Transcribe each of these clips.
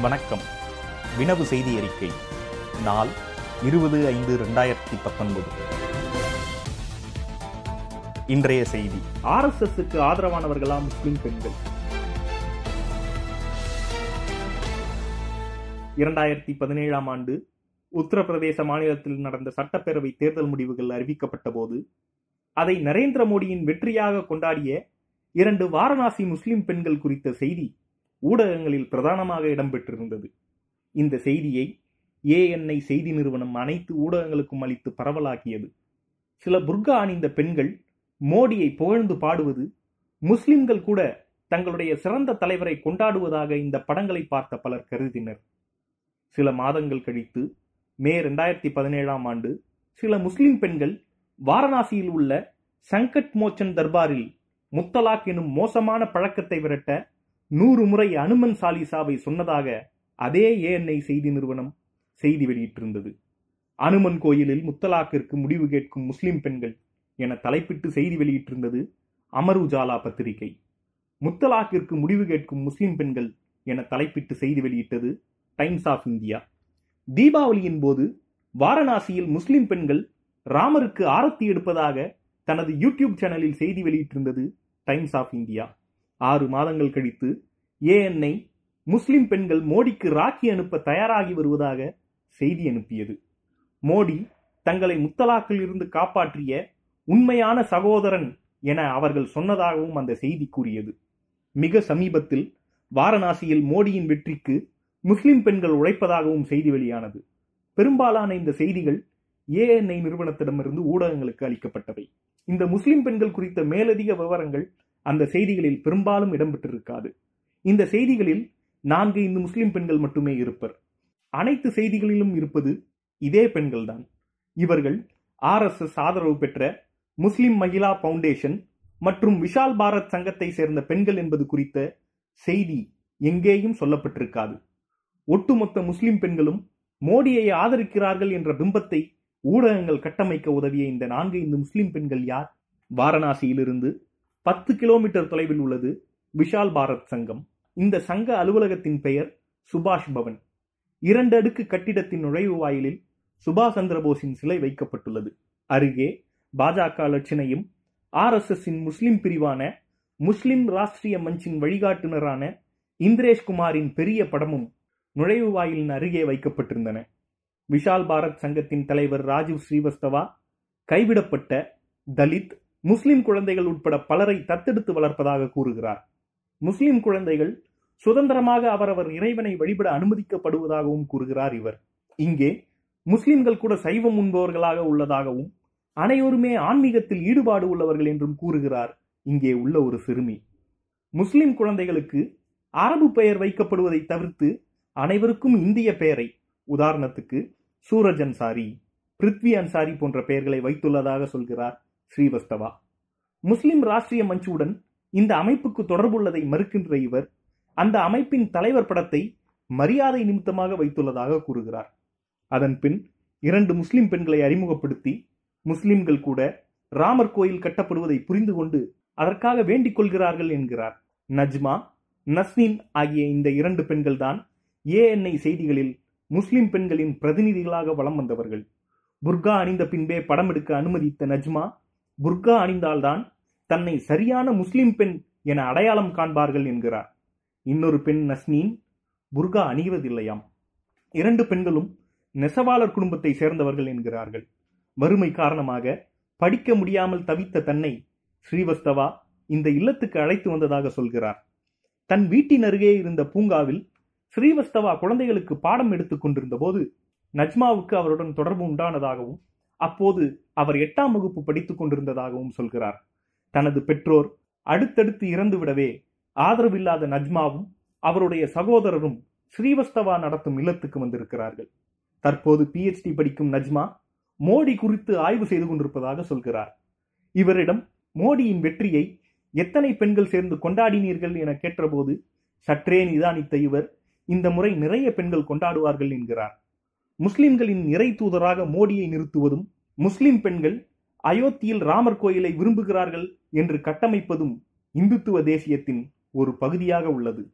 வணக்கம் வினவு செய்தி அறிக்கை நாள் இருபது ஐந்து ரெண்டாயிரத்தி பத்தொன்பது இன்றைய செய்தி ஆர்எஸ்எஸ்க்கு ஆதரவானவர்களா முஸ்லிம் பெண்கள் இரண்டாயிரத்தி பதினேழாம் ஆண்டு உத்தரப்பிரதேச மாநிலத்தில் நடந்த சட்டப்பேரவை தேர்தல் முடிவுகள் அறிவிக்கப்பட்ட போது அதை நரேந்திர மோடியின் வெற்றியாக கொண்டாடிய இரண்டு வாரணாசி முஸ்லிம் பெண்கள் குறித்த செய்தி ஊடகங்களில் பிரதானமாக இடம்பெற்றிருந்தது இந்த செய்தியை ஏஎன்ஐ செய்தி நிறுவனம் அனைத்து ஊடகங்களுக்கும் அளித்து பரவலாக்கியது சில புர்கா அணிந்த பெண்கள் மோடியை புகழ்ந்து பாடுவது முஸ்லிம்கள் கூட தங்களுடைய சிறந்த தலைவரை கொண்டாடுவதாக இந்த படங்களை பார்த்த பலர் கருதினர் சில மாதங்கள் கழித்து மே ரெண்டாயிரத்தி பதினேழாம் ஆண்டு சில முஸ்லிம் பெண்கள் வாரணாசியில் உள்ள சங்கட் மோச்சன் தர்பாரில் முத்தலாக் எனும் மோசமான பழக்கத்தை விரட்ட நூறு முறை அனுமன் சாலிசாவை சொன்னதாக அதே ஏஎன்ஐ செய்தி நிறுவனம் செய்தி வெளியிட்டிருந்தது அனுமன் கோயிலில் முத்தலாக்கிற்கு முடிவு கேட்கும் முஸ்லிம் பெண்கள் என தலைப்பிட்டு செய்தி வெளியிட்டிருந்தது அமர் உஜாலா பத்திரிகை முத்தலாக்கிற்கு முடிவு கேட்கும் முஸ்லிம் பெண்கள் என தலைப்பிட்டு செய்தி வெளியிட்டது டைம்ஸ் ஆஃப் இந்தியா தீபாவளியின் போது வாரணாசியில் முஸ்லிம் பெண்கள் ராமருக்கு ஆரத்தி எடுப்பதாக தனது யூடியூப் சேனலில் செய்தி வெளியிட்டிருந்தது டைம்ஸ் ஆஃப் இந்தியா ஆறு மாதங்கள் கழித்து ஏஎன்ஐ முஸ்லிம் பெண்கள் மோடிக்கு ராக்கி அனுப்ப தயாராகி வருவதாக செய்தி அனுப்பியது மோடி தங்களை முத்தலாக்கில் இருந்து காப்பாற்றிய உண்மையான சகோதரன் என அவர்கள் சொன்னதாகவும் அந்த செய்தி கூறியது மிக சமீபத்தில் வாரணாசியில் மோடியின் வெற்றிக்கு முஸ்லிம் பெண்கள் உழைப்பதாகவும் செய்தி வெளியானது பெரும்பாலான இந்த செய்திகள் ஏஎன்ஐ நிறுவனத்திடமிருந்து ஊடகங்களுக்கு அளிக்கப்பட்டவை இந்த முஸ்லிம் பெண்கள் குறித்த மேலதிக விவரங்கள் அந்த செய்திகளில் பெரும்பாலும் இடம்பெற்றிருக்காது இந்த செய்திகளில் நான்கு இந்த முஸ்லிம் பெண்கள் மட்டுமே இருப்பர் அனைத்து செய்திகளிலும் இருப்பது இதே பெண்கள்தான் இவர்கள் ஆர்எஸ்எஸ் ஆதரவு பெற்ற முஸ்லிம் மகிழா பவுண்டேஷன் மற்றும் விஷால் பாரத் சங்கத்தை சேர்ந்த பெண்கள் என்பது குறித்த செய்தி எங்கேயும் சொல்லப்பட்டிருக்காது ஒட்டுமொத்த முஸ்லிம் பெண்களும் மோடியை ஆதரிக்கிறார்கள் என்ற பிம்பத்தை ஊடகங்கள் கட்டமைக்க உதவிய இந்த நான்கு இந்த முஸ்லிம் பெண்கள் யார் வாரணாசியிலிருந்து பத்து கிலோமீட்டர் தொலைவில் உள்ளது விஷால் பாரத் சங்கம் இந்த சங்க அலுவலகத்தின் பெயர் சுபாஷ் பவன் இரண்டு அடுக்கு கட்டிடத்தின் நுழைவு வாயிலில் சுபாஷ் சந்திரபோஸின் சிலை வைக்கப்பட்டுள்ளது அருகே பாஜக லட்சணையும் ஆர் எஸ் எஸ் முஸ்லிம் பிரிவான முஸ்லிம் ராஷ்டிரிய மஞ்சின் வழிகாட்டுனரான இந்திரேஷ் குமாரின் பெரிய படமும் நுழைவு வாயிலின் அருகே வைக்கப்பட்டிருந்தன விஷால் பாரத் சங்கத்தின் தலைவர் ராஜீவ் ஸ்ரீவஸ்தவா கைவிடப்பட்ட தலித் முஸ்லிம் குழந்தைகள் உட்பட பலரை தத்தெடுத்து வளர்ப்பதாக கூறுகிறார் முஸ்லிம் குழந்தைகள் சுதந்திரமாக அவரவர் இறைவனை வழிபட அனுமதிக்கப்படுவதாகவும் கூறுகிறார் இவர் இங்கே முஸ்லிம்கள் கூட சைவம் உண்பவர்களாக உள்ளதாகவும் அனைவருமே ஆன்மீகத்தில் ஈடுபாடு உள்ளவர்கள் என்றும் கூறுகிறார் இங்கே உள்ள ஒரு சிறுமி முஸ்லிம் குழந்தைகளுக்கு அரபு பெயர் வைக்கப்படுவதை தவிர்த்து அனைவருக்கும் இந்திய பெயரை உதாரணத்துக்கு சூரஜ் அன்சாரி பிருத்வி அன்சாரி போன்ற பெயர்களை வைத்துள்ளதாக சொல்கிறார் ஸ்ரீவஸ்தவா முஸ்லிம் ராஷ்டிரிய மஞ்சுவுடன் இந்த அமைப்புக்கு தொடர்புள்ளதை மறுக்கின்ற இவர் அந்த அமைப்பின் தலைவர் படத்தை மரியாதை நிமித்தமாக வைத்துள்ளதாக கூறுகிறார் அதன் பின் இரண்டு முஸ்லிம் பெண்களை அறிமுகப்படுத்தி முஸ்லிம்கள் கூட ராமர் கோயில் கட்டப்படுவதை புரிந்து கொண்டு அதற்காக வேண்டிக் கொள்கிறார்கள் என்கிறார் நஜ்மா நஸ்னீன் ஆகிய இந்த இரண்டு பெண்கள்தான் ஏஎன்ஐ செய்திகளில் முஸ்லிம் பெண்களின் பிரதிநிதிகளாக வலம் வந்தவர்கள் புர்கா அணிந்த பின்பே படம் எடுக்க அனுமதித்த நஜ்மா புர்கா அணிந்தால்தான் தன்னை சரியான முஸ்லிம் பெண் என அடையாளம் காண்பார்கள் என்கிறார் இன்னொரு பெண் நஸ்னீன் புர்கா அணிவதில்லையாம் இரண்டு பெண்களும் நெசவாளர் குடும்பத்தை சேர்ந்தவர்கள் என்கிறார்கள் வறுமை காரணமாக படிக்க முடியாமல் தவித்த தன்னை ஸ்ரீவஸ்தவா இந்த இல்லத்துக்கு அழைத்து வந்ததாக சொல்கிறார் தன் வீட்டின் அருகே இருந்த பூங்காவில் ஸ்ரீவஸ்தவா குழந்தைகளுக்கு பாடம் எடுத்துக் கொண்டிருந்த போது நஜ்மாவுக்கு அவருடன் தொடர்பு உண்டானதாகவும் அப்போது அவர் எட்டாம் வகுப்பு படித்துக் கொண்டிருந்ததாகவும் சொல்கிறார் தனது பெற்றோர் அடுத்தடுத்து இறந்து விடவே ஆதரவில்லாத நஜ்மாவும் அவருடைய சகோதரரும் ஸ்ரீவஸ்தவா நடத்தும் இல்லத்துக்கு வந்திருக்கிறார்கள் தற்போது பிஹெச்டி படிக்கும் நஜ்மா மோடி குறித்து ஆய்வு செய்து கொண்டிருப்பதாக சொல்கிறார் இவரிடம் மோடியின் வெற்றியை எத்தனை பெண்கள் சேர்ந்து கொண்டாடினீர்கள் என கேட்டபோது சற்றே நிதானித்த இவர் இந்த முறை நிறைய பெண்கள் கொண்டாடுவார்கள் என்கிறார் முஸ்லிம்களின் இறை தூதராக மோடியை நிறுத்துவதும் முஸ்லிம் பெண்கள் அயோத்தியில் ராமர் கோயிலை விரும்புகிறார்கள் என்று கட்டமைப்பதும் இந்துத்துவ தேசியத்தின் ஒரு பகுதியாக உள்ளது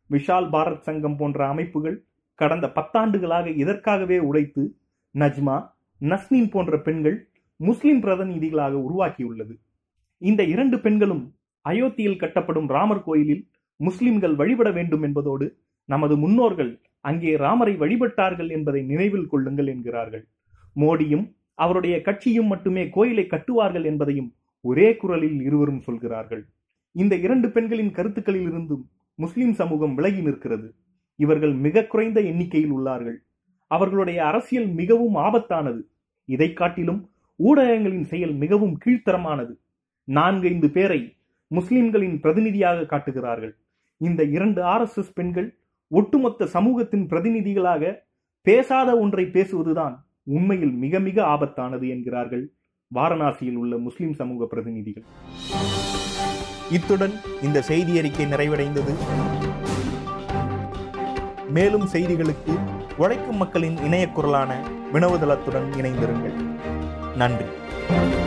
விஷால் பாரத் சங்கம் போன்ற அமைப்புகள் கடந்த பத்தாண்டுகளாக இதற்காகவே உழைத்து நஜ்மா நஸ்னீன் போன்ற பெண்கள் முஸ்லிம் பிரதிநிதிகளாக உருவாக்கியுள்ளது இந்த இரண்டு பெண்களும் அயோத்தியில் கட்டப்படும் ராமர் கோயிலில் முஸ்லிம்கள் வழிபட வேண்டும் என்பதோடு நமது முன்னோர்கள் அங்கே ராமரை வழிபட்டார்கள் என்பதை நினைவில் கொள்ளுங்கள் என்கிறார்கள் மோடியும் அவருடைய கட்சியும் மட்டுமே கோயிலை கட்டுவார்கள் என்பதையும் ஒரே குரலில் இருவரும் சொல்கிறார்கள் இந்த இரண்டு பெண்களின் கருத்துக்களில் இருந்தும் முஸ்லிம் சமூகம் விலகி நிற்கிறது இவர்கள் மிக குறைந்த எண்ணிக்கையில் உள்ளார்கள் அவர்களுடைய அரசியல் மிகவும் ஆபத்தானது இதை காட்டிலும் ஊடகங்களின் செயல் மிகவும் கீழ்த்தரமானது நான்கைந்து பேரை முஸ்லிம்களின் பிரதிநிதியாக காட்டுகிறார்கள் இந்த இரண்டு ஆர்எஸ்எஸ் பெண்கள் ஒட்டுமொத்த சமூகத்தின் பிரதிநிதிகளாக பேசாத ஒன்றை பேசுவதுதான் உண்மையில் மிக மிக ஆபத்தானது என்கிறார்கள் வாரணாசியில் உள்ள முஸ்லிம் சமூக பிரதிநிதிகள் இத்துடன் இந்த செய்தி அறிக்கை நிறைவடைந்தது மேலும் செய்திகளுக்கு உழைக்கும் மக்களின் இணைய குரலான வினவுதளத்துடன் இணைந்திருங்கள் நன்றி